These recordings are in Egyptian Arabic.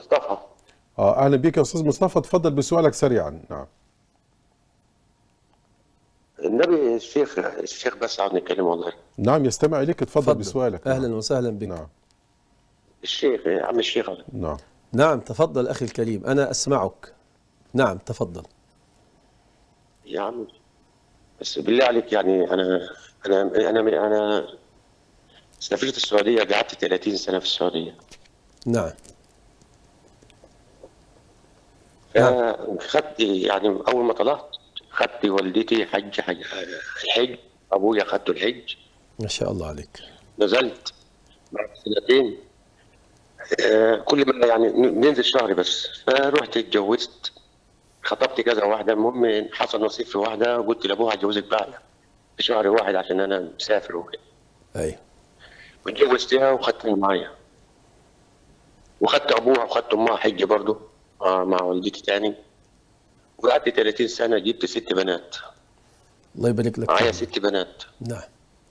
مصطفى اه اهلا بك يا استاذ مصطفى تفضل بسؤالك سريعا نعم النبي الشيخ الشيخ بس عاوز نتكلم والله نعم يستمع اليك تفضل تفضل. بسؤالك اهلا وسهلا بك نعم الشيخ يا عم الشيخ نعم نعم تفضل اخي الكريم انا اسمعك نعم تفضل يا عم بس بالله عليك يعني انا انا انا انا سافرت السعوديه قعدت 30 سنه في السعوديه نعم فخدت يعني اول ما طلعت خدت والدتي حج حج الحج ابويا خدته الحج ما شاء الله عليك نزلت بعد سنتين آه، كل ما يعني ن- ننزل شهر بس فرحت اتجوزت خطبت كذا واحده المهم حصل نصيب في واحده قلت لابوها هتجوزك بقى في شهر واحد عشان انا مسافر وكده ايوه واتجوزتها وخدتها معايا وخدت ابوها وخدت امها حج برضه آه، مع والدتي تاني وقعدت 30 سنه جبت ست بنات الله يبارك لك معايا فيهم. ست بنات نعم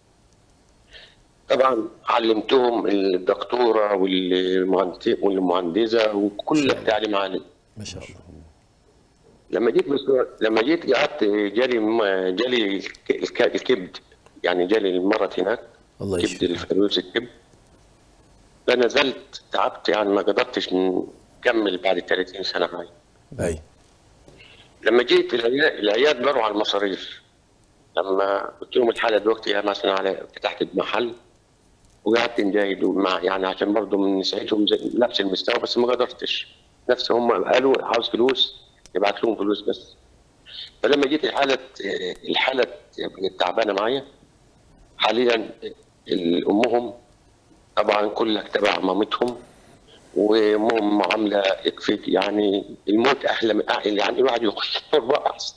طبعا علمتهم الدكتوره والمهندسه والمهندسه وكل التعليم علي ما شاء الله لما جيت بس- لما جيت قعدت جالي م- جالي الك- الك- الكبد يعني جالي المرض هناك الله كبد يشفيك الفيروس الكبد فنزلت تعبت يعني ما قدرتش نكمل بعد 30 سنه هاي ايوه لما جيت العياد العياد مروا على المصاريف لما قلت لهم الحاله دلوقتي انا مثلا على فتحت محل وقعدت نجاهد مع يعني عشان برضه من نساعدهم زي نفس المستوى بس ما قدرتش نفس هم قالوا عاوز فلوس يبعت لهم فلوس بس فلما جيت الحاله الحاله بقت تعبانه معايا حاليا امهم طبعا كلها تبع مامتهم وامهم معامله يكفيك يعني الموت احلى من يعني الواحد يخش التربه احسن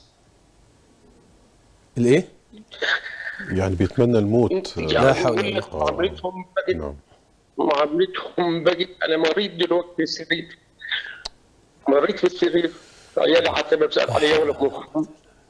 الايه يعني بيتمنى الموت آه، لا حول ولا ولا قوة. معاملتهم بقت نعم معاملتهم بقت انا مريض دلوقتي في السرير مريض في السرير عيالي حتى ما بسال عليا ولا بمخهم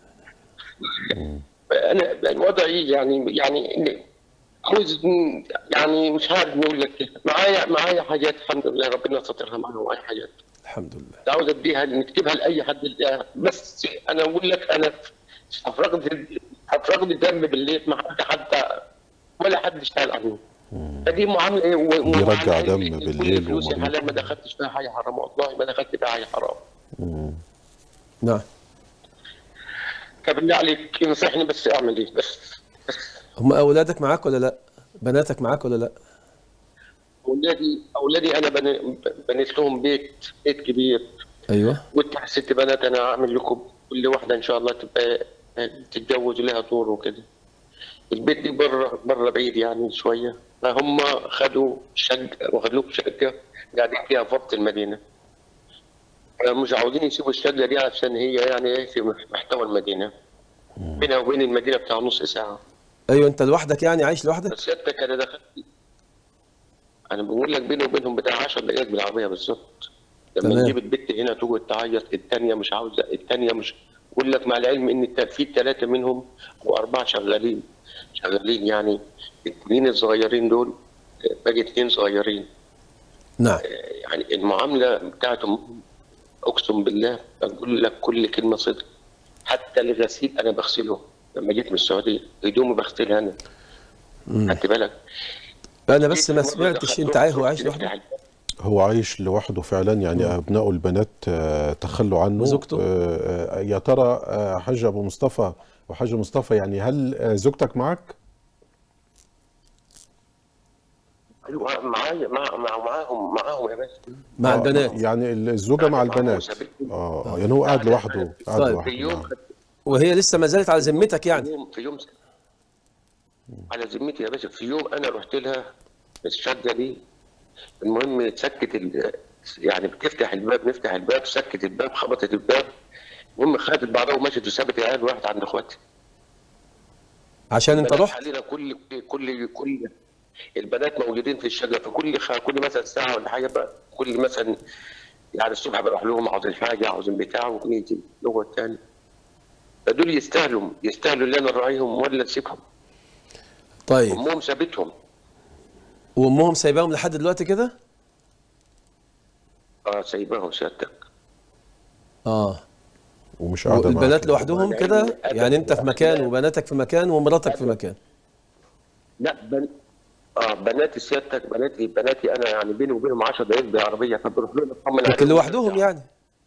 انا وضعي يعني يعني إني عاوز يعني مش عارف نقول لك إيه. معايا معايا حاجات الحمد لله ربنا سترها معايا معايا حاجات الحمد لله عاوز اديها نكتبها لاي حد يلاقيها. بس انا اقول لك انا افرغت افرغت دم بالليل ما حد حتى ولا حد سال عنه فدي معامله و- بيرجع ومعاملة دم كل بالليل فلوسي ومريض. حلال ما دخلتش فيها حاجه حرام والله ما دخلت فيها حاجه حرام نعم فبالله عليك انصحني بس اعمل ايه بس بس هم اولادك معاك ولا لا بناتك معاك ولا لا اولادي اولادي انا بني- بنيت لهم بيت بيت كبير ايوه قلت على ست بنات انا اعمل لكم كل واحده ان شاء الله تبقى تتجوز ولها دور وكده البيت دي بره بره بعيد يعني شويه فهم خدوا شقه وخدوا شقه قاعدين فيها في وسط المدينه مش عاوزين يسيبوا الشقه دي عشان هي يعني ايه في محتوى المدينه بينها وبين المدينه بتاع نص ساعه ايوه انت لوحدك يعني عايش لوحدك بس سيادتك انا دخلت انا بقول لك بيني وبينهم بتاع 10 دقائق بالعربيه بالظبط لما تمام. نجيب البت هنا تقعد تعيط الثانيه مش عاوزه الثانيه مش بقول لك مع العلم ان الت- في ثلاثه منهم واربعه شغالين شغالين يعني الاثنين الصغيرين دول باقي اثنين صغيرين نعم يعني المعامله بتاعتهم اقسم بالله بقول لك كل كلمه صدق حتى الغسيل انا بغسله لما جيت من السعوديه هدومي بغسلها انا خدت بالك انا بس ما مرة سمعتش دخلت انت عايش رحت عايش نفتح لوحدك الباب. هو عايش لوحده فعلا يعني ابنائه البنات آه، تخلوا عنه وزوجته؟ آه، آه، يا ترى آه، حاج ابو مصطفى وحاج مصطفى يعني هل آه، زوجتك معك؟ ايوه معايا مع مع معاهم معاهم يا باشا مع آه، البنات يعني الزوجه مع معاهم البنات وسابتهم. اه يعني هو قاعد لوحده قاعد طيب. لوحده في يوم نعم. وهي لسه ما زالت على ذمتك في يعني يوم في يوم على ذمتي يا باشا في يوم انا رحت لها الشقه دي المهم تسكت ال... يعني بتفتح الباب نفتح الباب سكت الباب خبطت الباب المهم خدت بعضها ومشت وسابت العيال وراحت عند اخواتي عشان انت البنات رحت علينا كل كل كل البنات موجودين في الشقه فكل خ... كل مثلا ساعه ولا حاجه بقى كل مثلا يعني الصبح بروح لهم عاوزين حاجه عاوزين بتاع ونيجي نقعد تاني فدول يستاهلوا يستاهلوا اللي انا نراعيهم ولا نسيبهم طيب امهم سابتهم وامهم سايباهم لحد دلوقتي كده آه اه سايباهم سيادتك اه ومش قاعده معاك البنات لوحدهم وأنا كده عندي أدب يعني انت في مكان وأخلاق. وبناتك في مكان ومراتك في مكان لا بن... اه بناتي سيادتك بناتي بناتي انا يعني بيني وبينهم 10 دقايق بالعربيه فبروح لهم اطمن لكن عليهم. لوحدهم يعني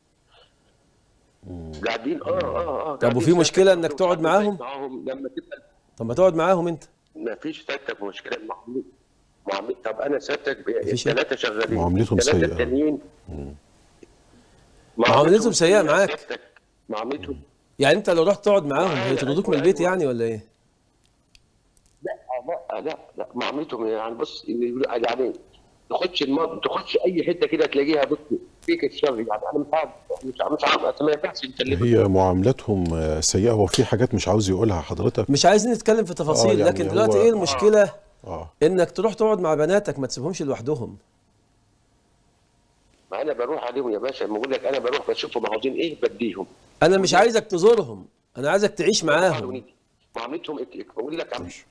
قاعدين اه اه اه طب وفي قاعدين مشكلة سيادتك إنك تقعد معاهم؟ معاهم لما تبقى طب ما تقعد معاهم انت ما فيش سيادتك مشكله معامل معامل طب انا سيادتك مفيش إيه؟ الثلاثه شغالين معاملتهم الثلاثة سيئة. التانيين معاملتهم سيئة معاك. سيادتك معاملتهم يعني انت لو رحت تقعد معاهم أيوة، هيطردوك من أيوة، البيت أيوة. يعني ولا ايه لا لا لا لا معاملتهم يعني بص اللي يقولوا يعني تخش الم... تخش اي حته كده تلاقيها بص فيك الشر يعني انا مش عارف مش عارف مش عارف ما ينفعش نكلمك هي معاملتهم آه، سيئه هو في حاجات مش عاوز يقولها حضرتك مش عايزين نتكلم في تفاصيل آه، يعني لكن دلوقتي هو- ايه المشكلة اه انك تروح تقعد مع بناتك ما تسيبهمش لوحدهم ما انا بروح عليهم يا باشا بقول لك انا بروح بشوفهم عاوزين ايه بديهم انا مش عايزك تزورهم انا عايزك تعيش معاهم معاملتهم إك- إك- بقول لك عم ماشي.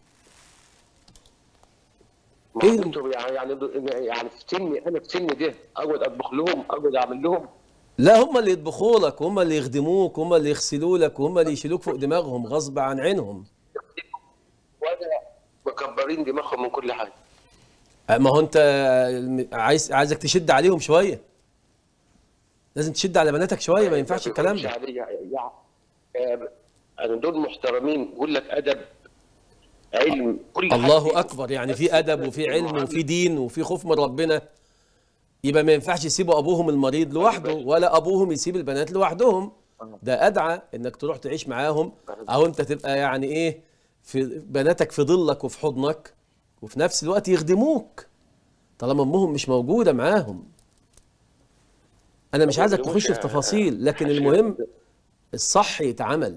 معاملتهم يعني يعني يعني في سني انا في سني ده اقعد اطبخ لهم اقعد اعمل لهم لا هم اللي يطبخوا لك هم اللي يخدموك هم اللي يغسلوا لك هم اللي يشيلوك فوق دماغهم غصب عن عينهم وانا مكبرين دماغهم من كل حاجه ما هو انت عايز عايزك تشد عليهم شويه لازم تشد على بناتك شويه ما ينفعش الكلام بيقولش ده عليه يعني- يعني- انا دول محترمين بقول لك ادب علم كل حاجة الله فيهم. اكبر يعني في ادب وفي علم وفي دين وفي خوف من ربنا يبقى ما ينفعش يسيبوا ابوهم المريض لوحده ولا ابوهم يسيب البنات لوحدهم ده ادعى انك تروح تعيش معاهم او انت تبقى يعني ايه في بناتك في ظلك وفي حضنك وفي نفس الوقت يخدموك طالما امهم مش موجوده معاهم انا مش عايزك تخش في تفاصيل لكن المهم الصح يتعمل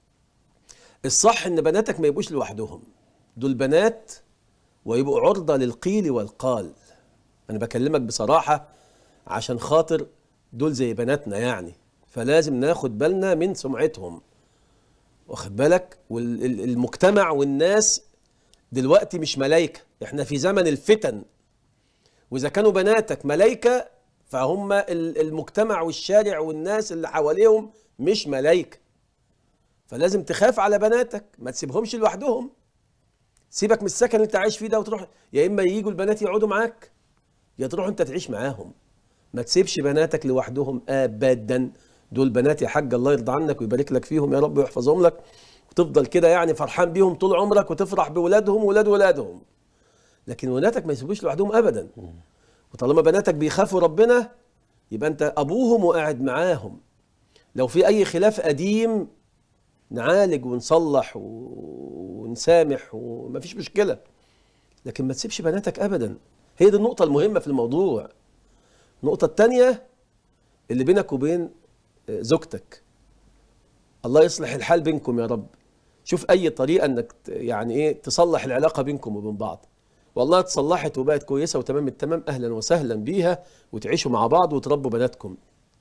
الصح ان بناتك ما يبقوش لوحدهم دول بنات ويبقوا عرضة للقيل والقال انا بكلمك بصراحة عشان خاطر دول زي بناتنا يعني فلازم ناخد بالنا من سمعتهم واخد بالك والمجتمع والناس دلوقتي مش ملايكة احنا في زمن الفتن واذا كانوا بناتك ملايكة فهم ال- المجتمع والشارع والناس اللي حواليهم مش ملايكة فلازم تخاف على بناتك ما تسيبهمش لوحدهم سيبك من السكن اللي انت عايش فيه ده وتروح يا اما يجوا البنات يقعدوا معاك يا تروح انت تعيش معاهم ما تسيبش بناتك لوحدهم ابدا دول بنات يا حاج الله يرضى عنك ويبارك لك فيهم يا رب ويحفظهم لك وتفضل كده يعني فرحان بيهم طول عمرك وتفرح بولادهم وولاد ولادهم لكن ولادك ما يسيبوش لوحدهم ابدا وطالما بناتك بيخافوا ربنا يبقى انت ابوهم وقاعد معاهم لو في اي خلاف قديم نعالج ونصلح و- ونسامح ومفيش مشكله لكن ما تسيبش بناتك ابدا هي دي النقطه المهمه في الموضوع النقطه الثانيه اللي بينك وبين آه، زوجتك الله يصلح الحال بينكم يا رب شوف اي طريقه انك ت- يعني ايه تصلح العلاقه بينكم وبين بعض والله اتصلحت وبقت كويسه وتمام التمام اهلا وسهلا بيها وتعيشوا مع بعض وتربوا بناتكم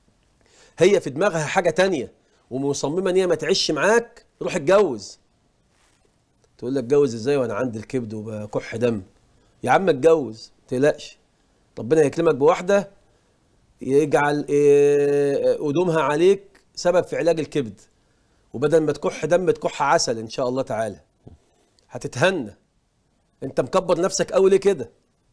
هي في دماغها حاجه تانية ومصممه ان هي ما تعيش معاك روح اتجوز تقول لك اتجوز ازاي وانا عندي الكبد وبكح دم يا عم اتجوز ما تقلقش ربنا يكرمك بواحده يجعل إيه، قدومها عليك سبب في علاج الكبد وبدل ما تكح دم تكح عسل ان شاء الله تعالى هتتهنى انت مكبر نفسك قوي ليه كده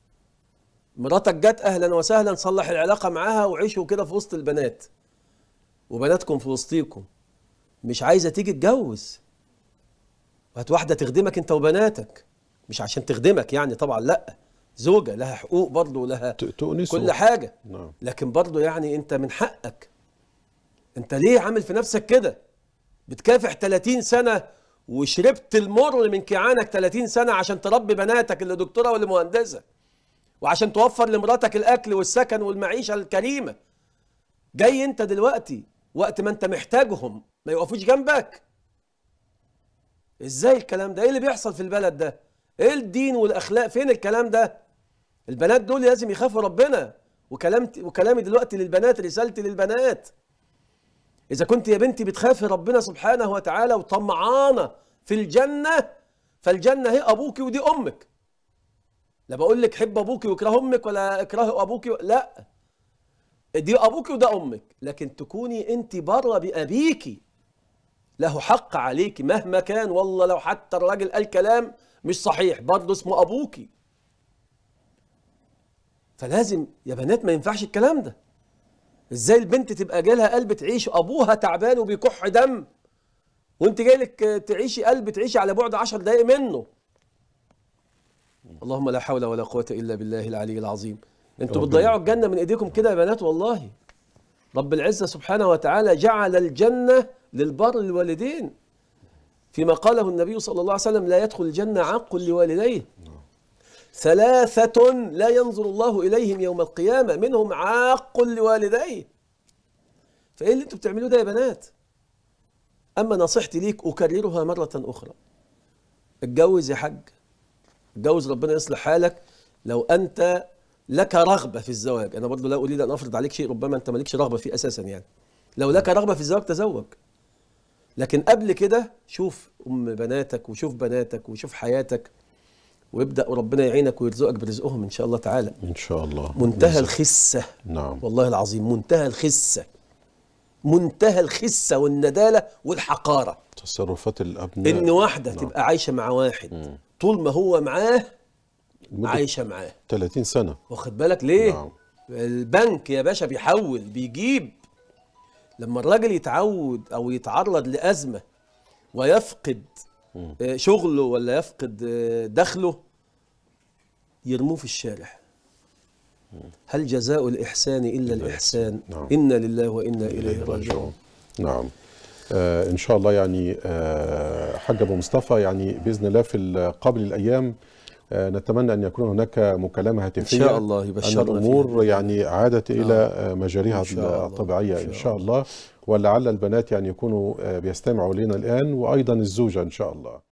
مراتك جت اهلا وسهلا صلح العلاقه معاها وعيشوا كده في وسط البنات وبناتكم في وسطيكم مش عايزه تيجي تتجوز وهات واحده تخدمك انت وبناتك مش عشان تخدمك يعني طبعا لا زوجه لها حقوق برضه ولها ت- تؤنسه كل حاجه نعم لكن برضه يعني انت من حقك انت ليه عامل في نفسك كده بتكافح 30 سنه وشربت المر من كيعانك 30 سنه عشان تربي بناتك اللي دكتوره واللي مهندسه وعشان توفر لمراتك الاكل والسكن والمعيشه الكريمه جاي انت دلوقتي وقت ما انت محتاجهم ما يقفوش جنبك ازاي الكلام ده ايه اللي بيحصل في البلد ده ايه الدين والاخلاق فين الكلام ده البنات دول لازم يخافوا ربنا وكلام وكلامي دلوقتي للبنات رسالتي للبنات إذا كنت يا بنتي بتخافي ربنا سبحانه وتعالى وطمعانة في الجنة فالجنة هي أبوك ودي أمك لا بقول لك حب أبوك واكره أمك ولا اكره أبوك و... لا دي ابوك وده امك لكن تكوني انت بره بابيكي له حق عليك مهما كان والله لو حتى الراجل قال كلام مش صحيح برضه اسمه ابوكي فلازم يا بنات ما ينفعش الكلام ده ازاي البنت تبقى جالها قلب تعيش ابوها تعبان وبيكح دم وانت جايلك تعيشي قلب تعيشي على بعد عشر دقايق منه اللهم لا حول ولا قوة إلا بالله العلي العظيم انتوا ربنا بتضيعوا الجنة من ايديكم كده يا بنات والله رب العزة سبحانه وتعالى جعل الجنة للبر الوالدين فيما قاله النبي صلى الله عليه وسلم لا يدخل الجنة عاق لوالديه ثلاثة لا ينظر الله إليهم يوم القيامة منهم عاق لوالديه فإيه اللي انتوا بتعملوه ده يا بنات أما نصيحتي ليك أكررها مرة أخرى اتجوز يا حاج اتجوز ربنا يصلح حالك لو أنت لك رغبة في الزواج أنا برضو لا أريد أن أفرض عليك شيء ربما أنت مالكش رغبة فيه أساسا يعني لو لك رغبة في الزواج تزوج لكن قبل كده شوف أم بناتك وشوف بناتك وشوف حياتك ويبدأ ربنا يعينك ويرزقك برزقهم إن شاء الله تعالى ان شاء الله منتهى الخسة نعم والله العظيم منتهى الخسة منتهى الخسة والندالة والحقارة تصرفات الابناء إن واحدة نعم. تبقى عايشة مع واحد طول ما هو معاه لمدة عايشة معاه 30 سنه واخد بالك ليه؟ نعم. البنك يا باشا بيحول بيجيب لما الراجل يتعود او يتعرض لازمه ويفقد آه، شغله ولا يفقد آه، دخله يرموه في الشارع هل جزاء الاحسان الا الاحسان نعم. انا لله وانا اليه إليه راجعون راجعون نعم آه ان شاء الله يعني آه حاج ابو مصطفى يعني باذن الله في ال- قبل الايام آه نتمنى ان يكون هناك مكالمه هاتفيه شاء الله ان يبشرنا الامور فيها. يعني عادت الى آه مجاريها إن شاء الله. الطبيعيه إن ان شاء شاء الله ولعل البنات يعني يكونوا آه بيستمعوا لنا الان وايضا الزوجه ان شاء الله